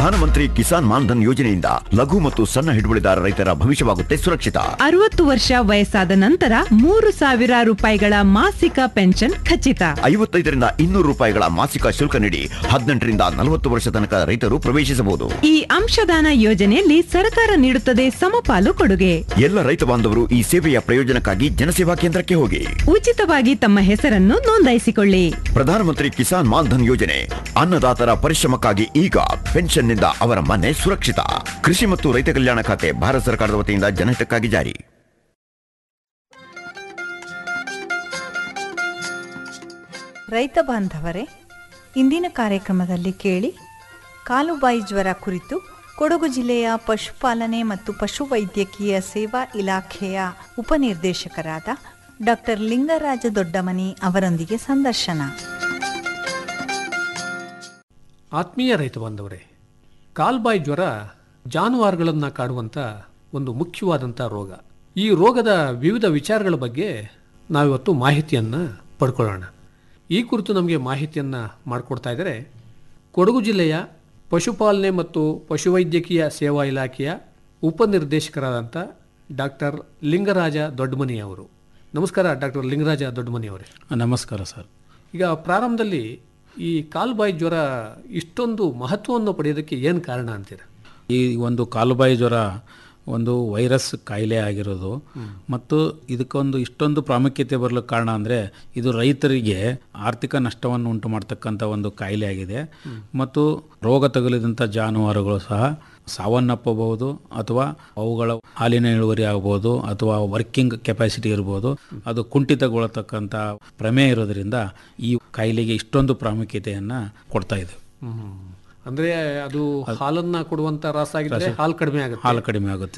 ಪ್ರಧಾನಮಂತ್ರಿ ಕಿಸಾನ್ ಮಾನ್ಧನ್ ಯೋಜನೆಯಿಂದ ಲಘು ಮತ್ತು ಸಣ್ಣ ಹಿಡುವಳಿದಾರ ರೈತರ ಭವಿಷ್ಯವಾಗುತ್ತೆ ಸುರಕ್ಷಿತ ಅರವತ್ತು ವರ್ಷ ವಯಸ್ಸಾದ ನಂತರ ಮೂರು ಸಾವಿರ ರೂಪಾಯಿಗಳ ಮಾಸಿಕ ಪೆನ್ಷನ್ ಖಚಿತ ಐವತ್ತೈದರಿಂದ ಇನ್ನೂರು ರೂಪಾಯಿಗಳ ಮಾಸಿಕ ಶುಲ್ಕ ನೀಡಿ ಹದಿನೆಂಟರಿಂದ ನಲವತ್ತು ವರ್ಷ ತನಕ ರೈತರು ಪ್ರವೇಶಿಸಬಹುದು ಈ ಅಂಶದಾನ ಯೋಜನೆಯಲ್ಲಿ ಸರ್ಕಾರ ನೀಡುತ್ತದೆ ಸಮಪಾಲು ಕೊಡುಗೆ ಎಲ್ಲ ರೈತ ಬಾಂಧವರು ಈ ಸೇವೆಯ ಪ್ರಯೋಜನಕ್ಕಾಗಿ ಜನಸೇವಾ ಕೇಂದ್ರಕ್ಕೆ ಹೋಗಿ ಉಚಿತವಾಗಿ ತಮ್ಮ ಹೆಸರನ್ನು ನೋಂದಾಯಿಸಿಕೊಳ್ಳಿ ಪ್ರಧಾನಮಂತ್ರಿ ಕಿಸಾನ್ ಮಾನ್ಧನ್ ಯೋಜನೆ ಅನ್ನದಾತರ ಪರಿಶ್ರಮಕ್ಕಾಗಿ ಈಗ ಪೆನ್ಷನ್ನಿಂದ ಅವರ ಮನೆ ಸುರಕ್ಷಿತ ಕೃಷಿ ಮತ್ತು ರೈತ ಕಲ್ಯಾಣ ಖಾತೆ ಭಾರತ ಸರ್ಕಾರದ ವತಿಯಿಂದ ಜನಹಿತಕ್ಕಾಗಿ ಜಾರಿ ರೈತ ಬಾಂಧವರೇ ಇಂದಿನ ಕಾರ್ಯಕ್ರಮದಲ್ಲಿ ಕೇಳಿ ಕಾಲುಬಾಯಿ ಜ್ವರ ಕುರಿತು ಕೊಡಗು ಜಿಲ್ಲೆಯ ಪಶುಪಾಲನೆ ಮತ್ತು ಪಶುವೈದ್ಯಕೀಯ ಸೇವಾ ಇಲಾಖೆಯ ಉಪನಿರ್ದೇಶಕರಾದ ಡಾಕ್ಟರ್ ಲಿಂಗರಾಜ ದೊಡ್ಡಮನಿ ಅವರೊಂದಿಗೆ ಸಂದರ್ಶನ ಆತ್ಮೀಯ ರೈತ ಬಾಂಧವರೇ ಕಾಲ್ಬಾಯಿ ಜ್ವರ ಜಾನುವಾರುಗಳನ್ನು ಕಾಡುವಂಥ ಒಂದು ಮುಖ್ಯವಾದಂಥ ರೋಗ ಈ ರೋಗದ ವಿವಿಧ ವಿಚಾರಗಳ ಬಗ್ಗೆ ನಾವಿವತ್ತು ಮಾಹಿತಿಯನ್ನು ಪಡ್ಕೊಳ್ಳೋಣ ಈ ಕುರಿತು ನಮಗೆ ಮಾಹಿತಿಯನ್ನು ಮಾಡಿಕೊಡ್ತಾ ಇದ್ದಾರೆ ಕೊಡಗು ಜಿಲ್ಲೆಯ ಪಶುಪಾಲನೆ ಮತ್ತು ಪಶುವೈದ್ಯಕೀಯ ಸೇವಾ ಇಲಾಖೆಯ ಉಪನಿರ್ದೇಶಕರಾದಂಥ ಡಾಕ್ಟರ್ ಲಿಂಗರಾಜ ದೊಡ್ಡಮನಿ ಅವರು ನಮಸ್ಕಾರ ಡಾಕ್ಟರ್ ಲಿಂಗರಾಜ ದೊಡ್ಡಮನಿ ಅವರೇ ನಮಸ್ಕಾರ ಸರ್ ಈಗ ಪ್ರಾರಂಭದಲ್ಲಿ ಈ ಕಾಲ್ಬಾಯಿ ಜ್ವರ ಇಷ್ಟೊಂದು ಮಹತ್ವವನ್ನು ಪಡೆಯೋದಕ್ಕೆ ಏನು ಕಾರಣ ಅಂತೀರ ಈ ಒಂದು ಕಾಲುಬಾಯಿ ಜ್ವರ ಒಂದು ವೈರಸ್ ಕಾಯಿಲೆ ಆಗಿರೋದು ಮತ್ತು ಇದಕ್ಕೊಂದು ಇಷ್ಟೊಂದು ಪ್ರಾಮುಖ್ಯತೆ ಬರಲು ಕಾರಣ ಅಂದರೆ ಇದು ರೈತರಿಗೆ ಆರ್ಥಿಕ ನಷ್ಟವನ್ನು ಉಂಟು ಮಾಡ್ತಕ್ಕಂಥ ಒಂದು ಕಾಯಿಲೆ ಆಗಿದೆ ಮತ್ತು ರೋಗ ತಗುಲಿದಂಥ ಜಾನುವಾರುಗಳು ಸಹ ಸಾವನ್ನಪ್ಪಬಹುದು ಅಥವಾ ಅವುಗಳ ಹಾಲಿನ ಇಳುವರಿ ಆಗ್ಬೋದು ಅಥವಾ ವರ್ಕಿಂಗ್ ಕೆಪಾಸಿಟಿ ಇರ್ಬೋದು ಅದು ಕುಂಠಿತಗೊಳ್ಳತಕ್ಕಂಥ ಪ್ರಮೇಯ ಇರೋದ್ರಿಂದ ಈ ಕಾಯಿಲೆಗೆ ಇಷ್ಟೊಂದು ಪ್ರಾಮುಖ್ಯತೆಯನ್ನು ಕೊಡ್ತಾ ಇದೆ ಅಂದ್ರೆ ಅದು ಹಾಲನ್ನ ಕೊಡುವಂತ ರಾಸ ಆಗಿದ್ರೆ ಹಾಲು ಕಡಿಮೆ ಆಗುತ್ತೆ ಹಾಲು ಕಡಿಮೆ ಆಗುತ್ತೆ